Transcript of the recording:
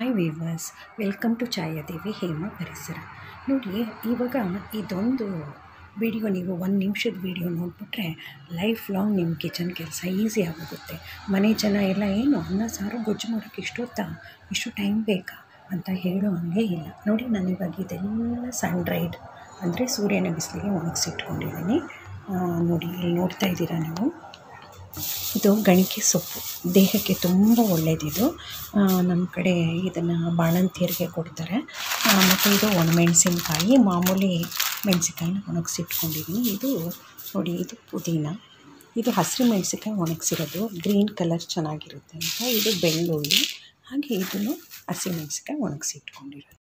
high viewers welcome to Chayadevi Hema ಪರಿಸರ ನೋಡಿ ಇವಾಗ ಇದೊಂದು ವಿಡಿಯೋ ನೀವು ಒಂದು ನಿಮಿಷದ ವಿಡಿಯೋ ನೋಡಿಬಿಟ್ರೆ ಲೈಫ್ ಲಾಂಗ್ ನಿಮ್ಮ ಕಿಚನ್ ಕೆಲಸ ಈಸಿ ಆಗೋಗುತ್ತೆ ಮನೆ ಜನ ಎಲ್ಲ ಏನು ಅನ್ನ ಸಾರು ಗೊಜ್ಜು ಮಾಡೋಕ್ಕೆ ಇಷ್ಟೊತ್ತಾ ಇಷ್ಟು ಟೈಮ್ ಬೇಕಾ ಅಂತ ಹೇಳೋ ಹಾಗೆ ಇಲ್ಲ ನೋಡಿ ನಾನು ಇವಾಗ ಇದೆಲ್ಲ ಸನ್ ಡ್ರೈಡ್ ಅಂದರೆ ಸೂರ್ಯನ ಬಿಸಿಲಿಗೆ ಒಣಗಿಸಿಟ್ಕೊಂಡಿದ್ದೀನಿ ನೋಡಿ ಇಲ್ಲಿ ನೋಡ್ತಾ ಇದ್ದೀರಾ ನೀವು ಇದು ಗಣಿಕೆ ಸೊಪ್ಪು ದೇಹಕ್ಕೆ ತುಂಬ ಒಳ್ಳೆಯದಿದು ನಮ್ಮ ಕಡೆ ಇದನ್ನು ಬಾಣಂತಿಯರಿಗೆ ಕೊಡ್ತಾರೆ ಮತ್ತು ಇದು ಒಣಮೆಣಸಿನ್ಕಾಯಿ ಮಾಮೂಲಿ ಮೆಣಸಿನ್ಕಾಯಿನ ಒಣಗಿಸಿಟ್ಕೊಂಡಿದ್ದೀನಿ ಇದು ನೋಡಿ ಇದು ಪುದೀನ ಇದು ಹಸಿರು ಮೆಣಸಿನ್ಕಾಯಿ ಒಣಗಿಸಿರೋದು ಗ್ರೀನ್ ಕಲರ್ ಚೆನ್ನಾಗಿರುತ್ತೆ ಅಂತ ಇದು ಬೆಳ್ಳುಳ್ಳಿ ಹಾಗೆ ಇದನ್ನು ಹಸಿಮೆಣ್ಸಿನ್ಕಾಯಿ ಒಣಗಿಸಿಟ್ಕೊಂಡಿರೋದು